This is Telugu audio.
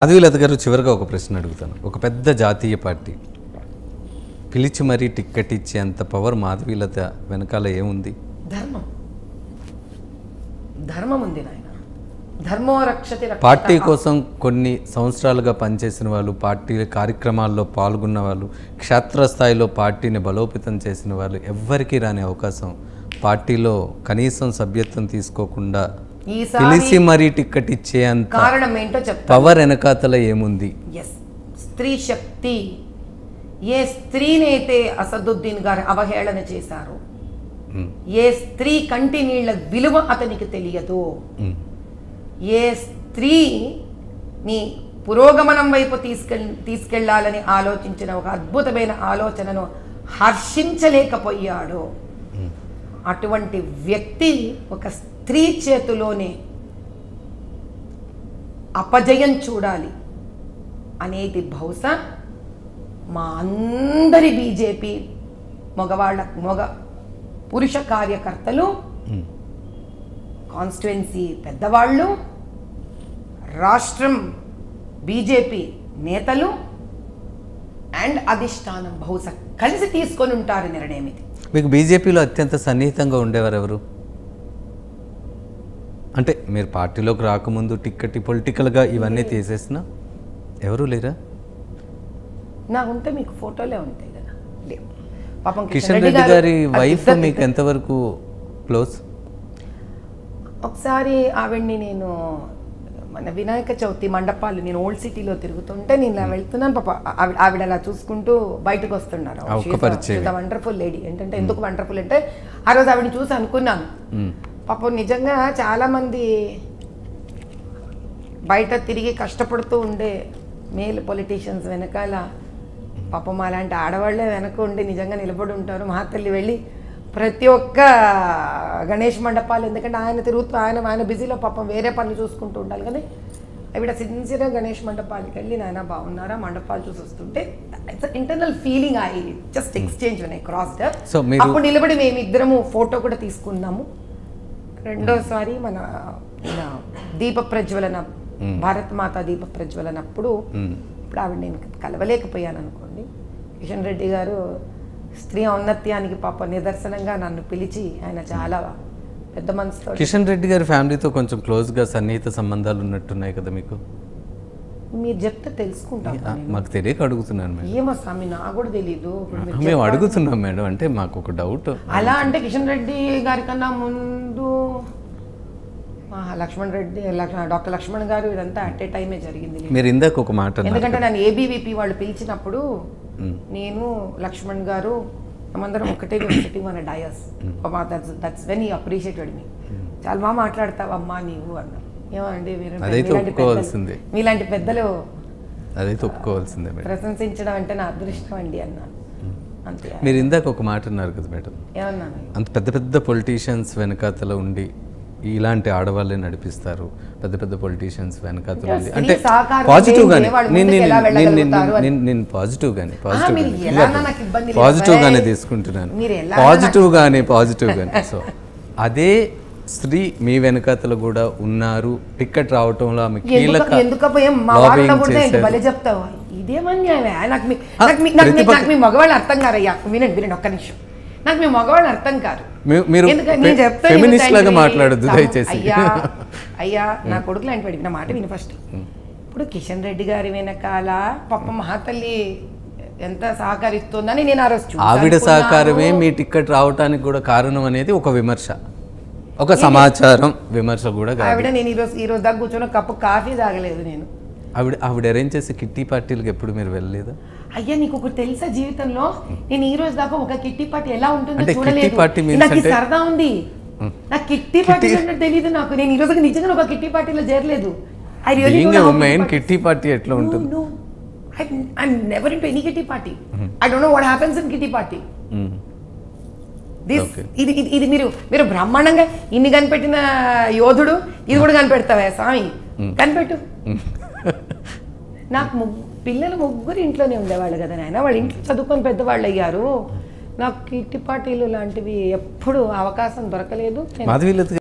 మాధవీలత గారు చివరిగా ఒక ప్రశ్న అడుగుతాను ఒక పెద్ద జాతీయ పార్టీ పిలిచి మరీ టిక్కెట్ ఇచ్చేంత పవర్ మాధవీలత వెనకాల ఏముంది ధర్మం ధర్మం ఉంది నాయన ధర్మో రక్షతి రక్షితః. పార్టీ కోసం కొన్ని సంవత్సరాలుగా పనిచేసిన వాళ్ళు పార్టీ కార్యక్రమాల్లో పాల్గొన్న వాళ్ళు క్షేత్రస్థాయిలో పార్టీని బలోపేతం చేసిన వాళ్ళు ఎవ్వరికీ రాని అవకాశం పార్టీలో కనీసం సభ్యత్వం తీసుకోకుండా ఈసారి పిలిచి మరీ టిక్కెట్ ఇచ్చేంత కారణం ఏంటో చెప్తా పవర్ వెనకాతల ఏముంది ఎస్ స్త్రీ శక్తి ఏ స్త్రీనైతే అసదుద్దీన్ గారు అవహేళన చేశారు మ్, ఏ స్త్రీ కంటి నీళ్ల విలువ అతనికి తెలియదు మ్, ఏ స్త్రీని పురోగమనం వైపు తీసుకెళ్ తీసుకెళ్లాలని ఆలోచించిన ఒక అద్భుతమైన ఆలోచనను హర్షించలేకపోయాడు అటువంటి వ్యక్తి ఒక స్త్రీ చేతిలోనే అపజయం చూడాలి అనేది బహుశా మా అందరి బీజేపీ మగవాళ్ళ మగ పురుష కార్యకర్తలు మ్. కాన్స్టిట్యుయెన్సీ పెద్దవాళ్ళు రాష్ట్రం బీజేపీ నేతలు అండ్ అధిష్టానం బహుశా కలిసి తీసుకొని ఉంటారు నిర్ణయం ఇది మీకు బీజేపీలో అత్యంత సన్నిహితంగా ఉండేవారు ఎవరు అంటే మీరు పార్టీలోకి రాకముందు టిక్కెట్ పొలిటికల్గా ఇవన్నీ తీసేసిన ఎవరు లేరా నా ఉంటే మీకు ఫోటోలే ఉంటాయి కదా లేవు పాపం కిషన్ రెడ్డి గారి అది వైఫ్ ఇద్దరు- మీకు ఎంతవరకు క్లోజ్ ఒకసారి ఆవిడ్ని నేను మన వినాయక చవితి మండపాలు నేను ఓల్డ్ సిటీలో తిరుగుతుంటే నేను ఇలా వెళ్తున్నాను పాప ఆవిడ ఆవిడ అలా చూసుకుంటూ బయటకు వస్తున్నారు ఆ ఒక్క పరిచయం. వండర్ఫుల్ లేడీ ఏంటంటే ఎందుకు వండర్ఫుల్ అంటే ఆ రోజు ఆవిడని చూసి అనుకున్నాను మ్, పాపం నిజంగా చాలా మంది బయట తిరిగి కష్టపడుతూ ఉండే మేల్ పొలిటీషియన్స్ వెనకాల పాపం అలాంటి ఆడవాళ్ళే వెనక ఉండి నిజంగా నిలబడి ఉంటారు మహాతల్లి వెళ్ళి ప్రతి ఒక్క గణేష్ మండపాలు ఎందుకంటే ఆయన తిరుగుతూ ఆయన ఆయన బిజీలో పాపం వేరే పనులు చూసుకుంటూ ఉండాలి కానీ ఆవిడ సిన్సియర్గా గణేష్ మండపాలకి వెళ్ళి నాయన బాగున్నారా మండపాలు చూసి వస్తుంటే it's internal feeling I just exchange I cross So, మీరు- అప్పుడు నిలబడి మేము ఇద్దరము ఫోటో కూడా తీసుకున్నాము రెండోసారి మన మన దీప ప్రజ్వలన భారత్ మాత దీప ప్రజ్వలన అప్పుడు మ్. ఇప్పుడు ఆవిడ నేను కలవలేకపోయాను అనుకోండి కిషన్ రెడ్డి గారు స్త్రీ ఔన్నత్యానికి పాప నిదర్శనంగా నన్ను పిలిచి ఆయన చాలా పెద్ద మనసుతో కిషన్ రెడ్డి గారి ఫ్యామిలీతో కొంచెం క్లోజ్గా సన్నిహిత సంబంధాలు ఉన్నట్టున్నాయి కదా మీకు మీరు చెప్తే తెలుసుకుంటాం ఆ, మాకు తెలియక అడుగుతున్నాను మేడం ఏమో స్వామి నాకు కూడా తెలీదు ఇప్పుడు మీరు మేము అడుగుతున్నాం మేడం అంటే మాకు ఒక డౌట్ అలా అంటే కిషన్ రెడ్డి గారి కన్నా ముందు ఆ, లక్ష్మణ్ రెడ్డి లక్ష- డాక్టర్ లక్ష్మణ్ గారు ఇదంతా అట్ ఏ టైమే జరిగింది మీరు ఇందాక ఒక మాట అన్నారు ఎందుకంటే నన్ను ఏబీవీపీ వాళ్ళు పిలిచినప్పుడు మ్. నేను లక్ష్మణ్ గారు మేమందరం ఒకటే సిట్టింగ్ మన డయస్ దట్స్ దట్స్ వెన్ ఈ అప్రిషియేటెడ్ మీ చాలా బాగా మాట్లాడతావమ్మా నీవు అన్న ఏమండి మీరు అదైతే మీలాంటి ఒప్పుకోవాల్సిందే. పెద్దలు- మీలాంటి పెద్దలు అదైతే ఒప్పుకోవాల్సిందే మేడం ప్రశంసించడం అంటే నా అదృష్టం అండి అన్నాను అంతే మీరు ఇందాక ఒక మాట అన్నారు కదా మేడం ఏమన్నాను అంత పెద్ద పెద్ద పొలిటీషియన్స్ వెనకాతల ఉండి ఇలాంటి ఆడవాళ్ళే నడిపిస్తారు పెద్ద పెద్ద పొలిటీషియన్స్ వెనకాతల ఉండి స్త్రీ అంటే సహకారం పాజిటివ్ గానే లేనిదే వాళ్ళు నేను ముందుకు ఎలా వెళ్ళగలుగుతారు అని. నేను నేను పాజిటివ్ గానే ఆ, పాజిటివ్ మీరు ఎలా అన్నా నాకు ఇబ్బంది లేదు. పాజిటివ్ గానే అబ్బాయి. తీసుకుంటున్నాను మీరు ఎలా అన్నా పాజిటివ్ గానే పాజిటివ్ గానే సో అదే స్త్రీ మీ వెనకాతల కూడా ఉన్నారు టికెట్ రావటంలో ఆమె కీలక ఎందుకు ఎందుకప్ప ఏం మా lobbying వాళ్ళ కూడా ఏంటి చేశారు. భలే చెప్తావా ఇదేమన్యాయమే నాకు మీ ఆ, నాకు మీ- నాకు మీ- ప్రతిపక్ష- నాకు మీ మగవాళ్ళు అర్థం కారయ్యా వినండి వినండి ఒక్క నిమిషం నాకు మీ మగవాళ్ళు అర్థం కారు మీ- మీరు ఎందుకంటే నేను చెప్తా ఫెమినిస్ట్ విను లాగా తండ్రి. మాట్లాడొద్దు తమ్ము- దయచేసి అయ్యా అయ్యా నా కొడుకు లాంటి వాడికి నా మాట విని ఫస్ట్ ఇప్పుడు కిషన్ రెడ్డి గారి వెనకాల పప్ప మహాతల్లి ఎంత సహకరిస్తుందని నేను ఆ రోజు చూశాను, ఆవిడ అనుకున్నాను. సహకారమే మీ టికెట్ రావటానికి కూడా కారణం అనేది ఒక విమర్శ ఒక సమాచారం విమర్శ కూడా కాదు ఆవిడ నేను ఈ రోజు ఈ రోజు దాకా కూర్చొని కప్పు కాఫీ తాగలేదు నేను ఆవిడ ఆవిడ అరేంజ్ చేసే కిట్టి పార్టీలకు ఎప్పుడు మీరు వెళ్ళలేదా అయ్యా నీకు ఒకటి తెలుసా జీవితంలో నేను ఈ రోజు దాకా ఒక కిట్టి పార్టీ ఎలా ఉంటుందో అంటే చూడలేదు కిట్టి పార్టీ means నాకు ఈ అంటే- సరదా ఉంది నాకు కిట్టి పార్టీ అంటే తెలియదు నాకు నేను ఈ రోజు నిజంగా ఒక కిట్టి పార్టీలో చేరలేదు I really being women kitty party ఎట్లా ఉంటుంది no I never in any kitty party I don't know what happens in kitty party hmm. This Okay. ఇది ఇది ఇది మీరు మీరు బ్రహ్మాండంగా ఇన్ని కనిపెట్టిన యోధుడు ఇది కూడా కనిపెడతావా స్వామి కనిపెట్టు నాకు ముగ్గు పిల్లలు ముగ్గురు ఇంట్లోనే ఉండేవాళ్ళు కదా నాయన వాళ్ళు ఇంట్లో చదువుకొని పెద్దవాళ్ళు అయ్యారు నాకు కిట్టి పార్టీలు లాంటివి ఎప్పుడు అవకాశం దొరకలేదు నేను మాధవీలత